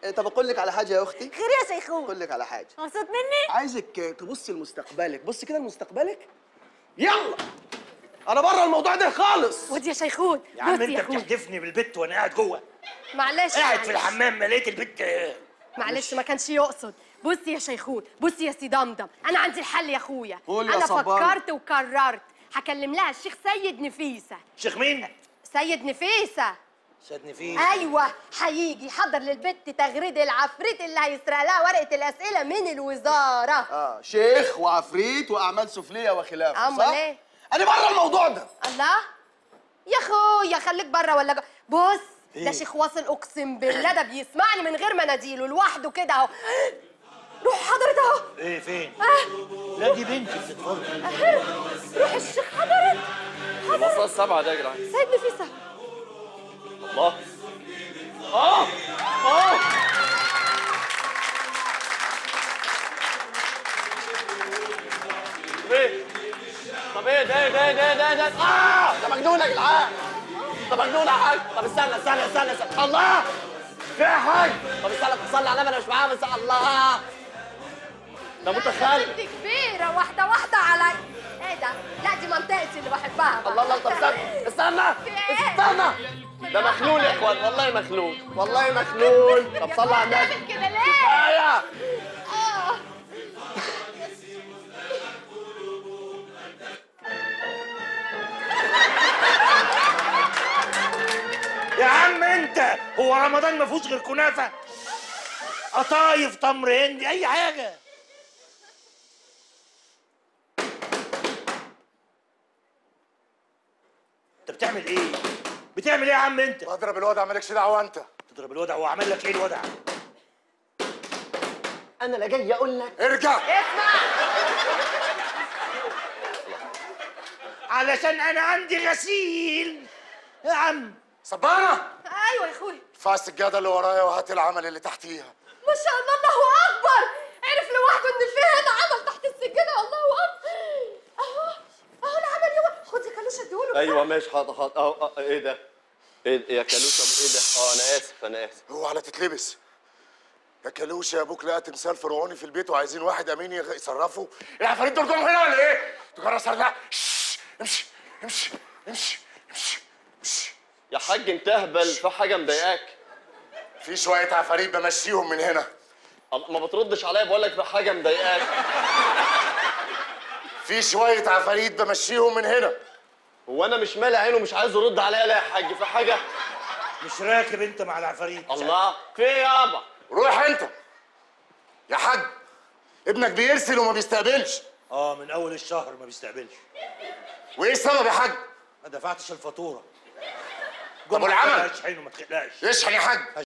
إيه، طب اقول لك على حاجه يا اختي خير يا شيخون اقول لك على حاجه مبسوط مني عايزك تبصي لمستقبلك بصي كده لمستقبلك يلا انا بره الموضوع ده خالص ودي يا شيخون يا عم بص انت يا اخويا بتحدفني بالبت وانا قاعد جوه معلش قاعد في معلش. الحمام ما لقيت البت معلش ما كانش يقصد بصي يا شيخون بصي يا سي دمدم انا عندي الحل يا اخويا قول يا انا صبار. فكرت وقررت هكلم لها الشيخ سيد نفيسه شيخ مين؟ سيد نفيسه سادني فيه ايوه هيجي يحضر للبت تغريد العفريت اللي هيسرق لها ورقه الاسئله من الوزاره اه شيخ وعفريت واعمال سفليه وخلافه أمال صح؟ إيه؟ انا بره الموضوع ده الله يا اخويا خليك بره ولا جو... بص ده إيه؟ شيخ واصل اقسم بالله ده بيسمعني من غير ما اناديله لوحده كده اهو روح حضرت اهو ايه فين؟ آه، لا دي بنتي بتتفرج روح الشيخ حضرت المصرف السبعة ده يا جدعان سيد نفيسه الله اه اه طب ايه طب ايه ده ده ده ده ده اه ده مجنون يا جدعان ده مجنون يا حاج طب استنى استنى استنى استنى الله في يا حاج طب استنى تصلي على النبي انا مش معاه بس الله ده متخلف ست كبيره واحده واحده علي ايه ده لا دي منطقتي اللي بحبها بقى. الله الله طب استنى استنى في إيه؟ استنى ده مخلول يا اخوان والله مخلول والله مخلول طب صلى على النبي بتعمل كده ليه كفايه اه يا عم انت هو رمضان ما فيهوش غير كنافه قطايف تمر هندي اي حاجه انت بتعمل ايه بتعمل ايه يا عم انت بضرب الوضع مالكش دعوه انت تضرب الوضع هو عمل لك ايه الوضع انا لا جاي اقول لك ارجع علشان انا عندي غسيل يا عم صبانه ايوه يا اخويا ارفع السجاده اللي ورايا وهات العمل اللي تحتيها ما شاء الله الله اكبر عرف لوحده ان في هنا عمل تحت السجاده الله اكبر اهو اهو العمل يوم خد يا كالوش اديهوله ايوه ماشي حاضر حاضر اهو أه، ايه ده ايه يا كالوسه ايه ده اه انا اسف انا اسف هو على تتلبس يا كالوش يا ابوك لقى تمثال فرعوني في البيت وعايزين واحد امين يغ- يصرفه العفاريت دول جم هنا ولا ايه؟ تجرى سرنا شش، امشي امشي امشي امشي امشي يا حاج انت اهبل في حاجه مضايقاك في شويه عفاريت بمشيهم من هنا الله، ما بتردش عليا بقول لك في حاجه مضايقاك في شويه عفاريت بمشيهم من هنا هو انا مش مالي عينه مش عايز يرد عليا لا يا حاج في حاجه مش راكب انت مع العفاريت الله في ايه يابا روح انت يا حاج ابنك بيرسل وما بيستقبلش اه من اول الشهر ما بيستقبلش وايه السبب يا حاج؟ ما دفعتش الفاتوره طب والعمل؟ اشحنه ما تقلقش اشحن يا حاج